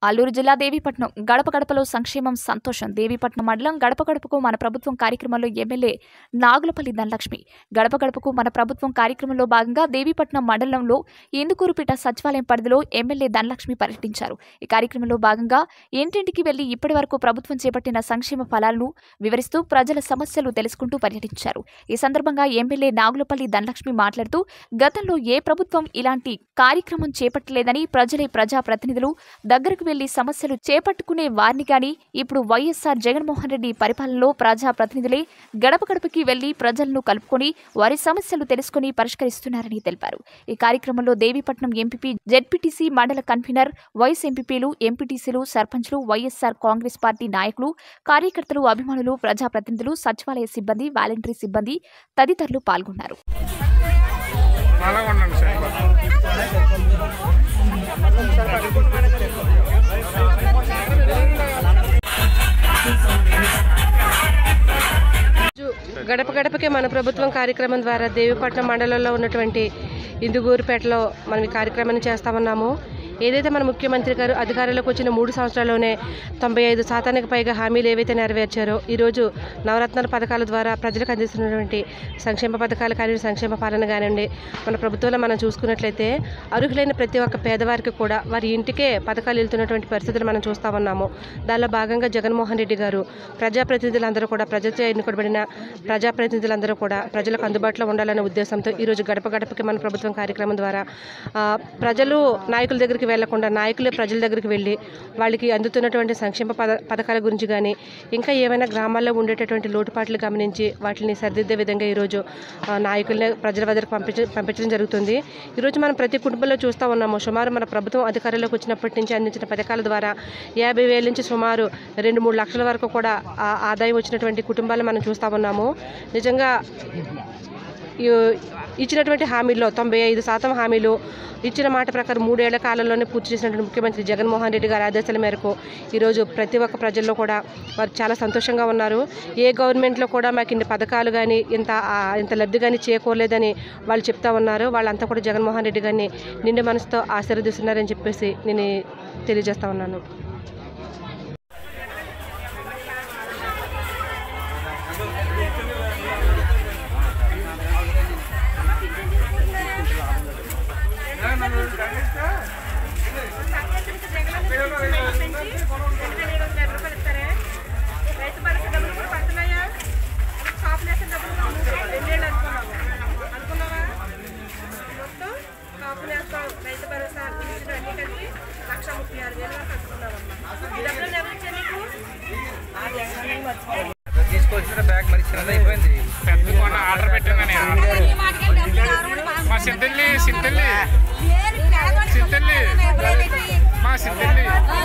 అల్లూరు జిల్లా దేవీపట్నం గడప గడపలో సంక్షేమం సంతోషం దేవీపట్నం మండలం గడప గడపకు మన ప్రభుత్వం కార్యక్రమంలో ఎమ్మెల్యే నాగులపల్లి ధనలక్ష్మి గడప గడపకు మన ప్రభుత్వం కార్యక్రమంలో భాగంగా దేవీపట్నం మండలంలో ఇందుకూరుపేట సచివాలయం పరిధిలో ఎమ్మెల్యే ధనలక్ష్మి పర్యటించారు ఈ కార్యక్రమంలో భాగంగా ఇంటింటికి వెళ్లి ఇప్పటి వరకు ప్రభుత్వం చేపట్టిన సంక్షేమ ఫలాలను వివరిస్తూ ప్రజల సమస్యలు తెలుసుకుంటూ పర్యటించారు ఈ సందర్భంగా ఎమ్మెల్యే నాగులపల్లి ధనలక్ష్మి మాట్లాడుతూ గతంలో ఏ ప్రభుత్వం ఇలాంటి కార్యక్రమం చేపట్టలేదని ప్రజలే ప్రజా ప్రతినిధులు దగ్గరకు వెళ్లి సమస్యలు చేపట్టుకునే వారిని గాని ఇప్పుడు వైఎస్ఆర్ జగన్మోహన్ రెడ్డి పరిపాలనలో ప్రజా ప్రతినిధులే గడప గడపకి వెళ్లి ప్రజలను కలుపుకొని వారి సమస్యలు తెలుసుకుని పరిష్కరిస్తున్నారని తెలిపారు ఈ కార్యక్రమంలో దేవీపట్నం ఎంపీపీ జెడ్పీటీసీ మండల కన్వీనర్ వైస్ ఎంపీపీలు ఎంపీటీసీలు సర్పంచ్లు వైఎస్ఆర్ కాంగ్రెస్ పార్టీ నాయకులు కార్యకర్తలు అభిమానులు ప్రజాప్రతినిధులు సచివాలయ సిబ్బంది వాలంటరీ సిబ్బంది తదితరులు పాల్గొన్నారు అలాగే ఉండండి సార్ రోజు గడప గడపకే మన ప్రభుత్వం కార్యక్రమం ద్వారా దేవిపట్నం మండలంలో ఉన్నటువంటి ఇందుగూరుపేటలో మనం ఈ కార్యక్రమాన్ని చేస్తామన్నాము ఏదైతే మన ముఖ్యమంత్రి గారు అధికారంలోకి వచ్చిన మూడు సంవత్సరాల్లోనే తొంభై ఐదు శాతానికి పైగా హామీలు ఏవైతే నెరవేర్చారో ఈరోజు నవరత్నాల పథకాల ద్వారా ప్రజలకు అందిస్తున్నటువంటి సంక్షేమ పథకాలు కానీ సంక్షేమ పాలన కానివ్వండి మన ప్రభుత్వంలో మనం చూసుకున్నట్లయితే అర్హులైన ప్రతి ఒక్క పేదవారికి కూడా వారి ఇంటికే పథకాలు వెళ్తున్నటువంటి పరిస్థితులు మనం చూస్తా ఉన్నాము దానిలో భాగంగా జగన్మోహన్ రెడ్డి గారు ప్రజాప్రతినిధులందరూ కూడా ప్రజలతో ఎన్నుకోబడిన ప్రజాప్రతినిధులందరూ కూడా ప్రజలకు అందుబాటులో ఉండాలనే ఉద్దేశంతో ఈరోజు గడప గడపకి మన ప్రభుత్వం కార్యక్రమం ద్వారా ఆ, ప్రజలు నాయకుల దగ్గరికి వెళ్లకుండా నాయకులే ప్రజల దగ్గరికి వెళ్ళి వాళ్ళకి అందుతున్నటువంటి సంక్షేమ పద పథకాల గురించి కానీ ఇంకా ఏమైనా గ్రామాల్లో ఉండేటటువంటి లోటుపాట్లు గమనించి వాటిని సరిదిద్దే విధంగా ఈరోజు ఆ, నాయకుల్ని ప్రజల వద్దకు పంపించ పంపించడం జరుగుతుంది ఈరోజు మనం ప్రతి కుటుంబంలో చూస్తూ ఉన్నాము సుమారు మన ప్రభుత్వం అధికారంలోకి వచ్చినప్పటి నుంచి అందించిన పథకాల ద్వారా యాభై వేల నుంచి సుమారు రెండు మూడు లక్షల వరకు కూడా ఆ ఆదాయం వచ్చినటువంటి కుటుంబాలు మనం చూస్తూ ఉన్నాము నిజంగా ఈ- ఇచ్చినటువంటి హామీల్లో తొంభై ఐదు శాతం హామీలు ఇచ్చిన మాట ప్రకారం మూడేళ్ల కాలంలోనే పూర్తి చేసినటువంటి ముఖ్యమంత్రి జగన్మోహన్ రెడ్డి గారి ఆదేశాల మేరకు ఈరోజు ప్రతి ఒక్క ప్రజల్లో కూడా వారు చాలా సంతోషంగా ఉన్నారు ఏ గవర్నమెంట్లో కూడా మాకు ఇన్ని పథకాలు కానీ ఇంత ఆ, ఇంత లబ్ధి కానీ చేకూరలేదని వాళ్ళు చెప్తా ఉన్నారు వాళ్ళంతా కూడా జగన్మోహన్ రెడ్డి గారిని నిండు మనసుతో ఆశీర్వదిస్తున్నారని చెప్పేసి నేను తెలియజేస్తా ఉన్నాను రైతు భరోసా డబ్బులు కూడా పడుతున్నాయా షాపులు వేసిన డబ్బులు కూడా రెండేళ్ళు అనుకున్నాము అనుకున్నావా మొత్తం షాపులు వేస్తాం రైతు భరోసా ఇచ్చిన అన్ని కలిపి లక్ష ముప్పై ఆరు వేలు వరకు అనుకున్నామమ్మా ఈ డబ్బులు ఎవరు ఇచ్చారు నీకు ఆ జగన్ మర్చిపోయి తీసుకొచ్చిన బ్యాగ్ మరి చిన్నది అయిపోయింది పెద్ద కొండ ఆర్డర్ పెట్టాను మా సిద్ధల్లి సిద్ధల్లి సిద్ధల్లి మా సిద్ధల్లి